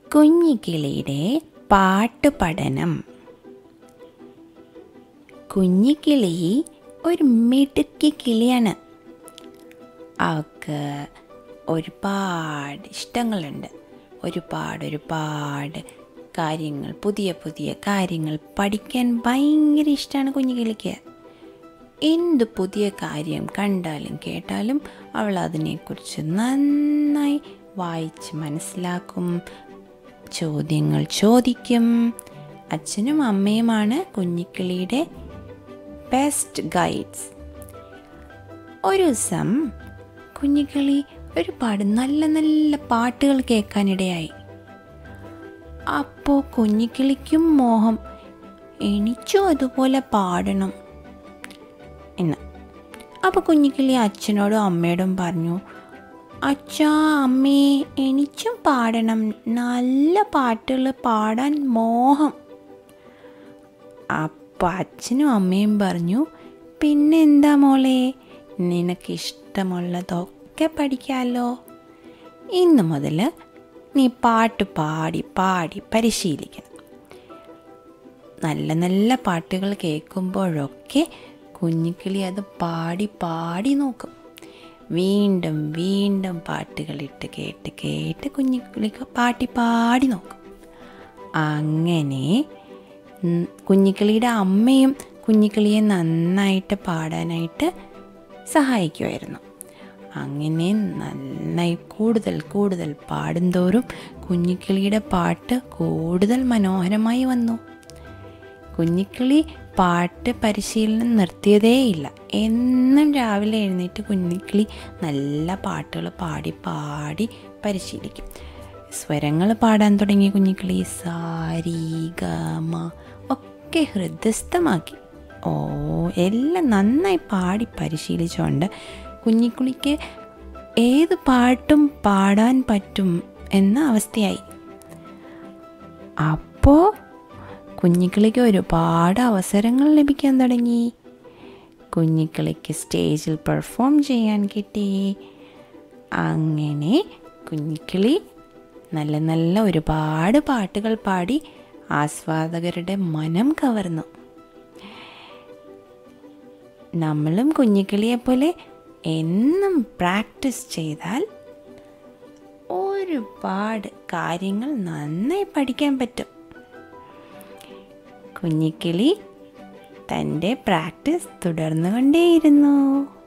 കുഞ്ഞിക്കിളിയുടെ പാട്ട് പഠനം കുഞ്ഞിക്കിളി ഒരു മിടുക്കി കിളിയാണ് അവൾക്ക് ഒരുപാട് ഇഷ്ടങ്ങളുണ്ട് ഒരുപാട് ഒരുപാട് കാര്യങ്ങൾ പുതിയ പുതിയ കാര്യങ്ങൾ പഠിക്കാൻ ഭയങ്കര ഇഷ്ടമാണ് കുഞ്ഞിക്കിളിക്ക് എന്ത് പുതിയ കാര്യം കണ്ടാലും കേട്ടാലും അവൾ അതിനെക്കുറിച്ച് നന്നായി വായിച്ച് മനസ്സിലാക്കും ചോദ്യങ്ങൾ ചോദിക്കും അച്ഛനും അമ്മയുമാണ് കുഞ്ഞിക്കിളിയുടെ ബെസ്റ്റ് ഗൈഡ്സ് ഒരു ദിവസം കുഞ്ഞിക്കിളി ഒരുപാട് നല്ല നല്ല പാട്ടുകൾ കേൾക്കാനിടയായി അപ്പോൾ കുഞ്ഞിക്കിളിക്കും മോഹം എനിക്കും അതുപോലെ പാടണം എന്ന് അപ്പോൾ കുഞ്ഞിക്കിളി അച്ഛനോടും അമ്മയോടും പറഞ്ഞു അച്ഛാ അമ്മേ എനിക്കും പാടണം നല്ല പാട്ടുകൾ പാടാൻ മോഹം അപ്പോൾ അച്ഛനും അമ്മയും പറഞ്ഞു പിന്നെന്താ മോളെ നിനക്കിഷ്ടമുള്ളതൊക്കെ പഠിക്കാമല്ലോ ഇന്ന് മുതൽ നീ പാട്ട് പാടി പാടി പരിശീലിക്കണം നല്ല നല്ല പാട്ടുകൾ കേൾക്കുമ്പോഴൊക്കെ കുഞ്ഞിക്കിളി അത് പാടി പാടി നോക്കും വീണ്ടും വീണ്ടും പാട്ടുകളിട്ട് കേട്ട് കേട്ട് കുഞ്ഞിക്കിളിക്ക് പാട്ടി പാടി നോക്കും അങ്ങനെ ഉം, കുഞ്ഞിക്കിളിയുടെ അമ്മയും കുഞ്ഞിക്കിളിയെ നന്നായിട്ട് പാടാനായിട്ട് സഹായിക്കുമായിരുന്നു അങ്ങനെ നന്നായി കൂടുതൽ കൂടുതൽ പാടുന്തോറും കുഞ്ഞിക്കിളിയുടെ പാട്ട് കൂടുതൽ മനോഹരമായി വന്നു കുഞ്ഞിക്കിളി പാട്ട് പരിശീലനം നിർത്തിയതേയില്ല എന്നും രാവിലെ എഴുന്നേറ്റ് കുഞ്ഞിക്കിളി നല്ല പാട്ടുകൾ പാടി പാടി പരിശീലിക്കും സ്വരങ്ങൾ പാടാൻ തുടങ്ങിയ കുഞ്ഞിക്കിളി സാരി ഗമ ഒക്കെ ഹൃദയസ്ഥമാക്കി ഓ എല്ലാം നന്നായി പാടി പരിശീലിച്ചുകൊണ്ട് കുഞ്ഞിക്കിളിക്ക് ഏത് പാട്ടും പാടാൻ പറ്റും എന്ന അവസ്ഥയായി അപ്പോൾ കുഞ്ഞിക്കിളിക്ക് ഒരുപാട് അവസരങ്ങൾ ലഭിക്കാൻ തുടങ്ങി കുഞ്ഞിക്കിളിക്ക് സ്റ്റേജിൽ പെർഫോം ചെയ്യാൻ കിട്ടി അങ്ങനെ കുഞ്ഞിക്കിളി നല്ല നല്ല ഒരുപാട് പാട്ടുകൾ പാടി ആസ്വാദകരുടെ മനം കവർന്നു നമ്മളും കുഞ്ഞിക്കിളിയെ പോലെ എന്നും പ്രാക്ടീസ് ചെയ്താൽ ഒരുപാട് കാര്യങ്ങൾ നന്നായി പഠിക്കാൻ പറ്റും കുഞ്ഞിക്കിളി തൻ്റെ പ്രാക്ടീസ് തുടർന്നുകൊണ്ടേയിരുന്നു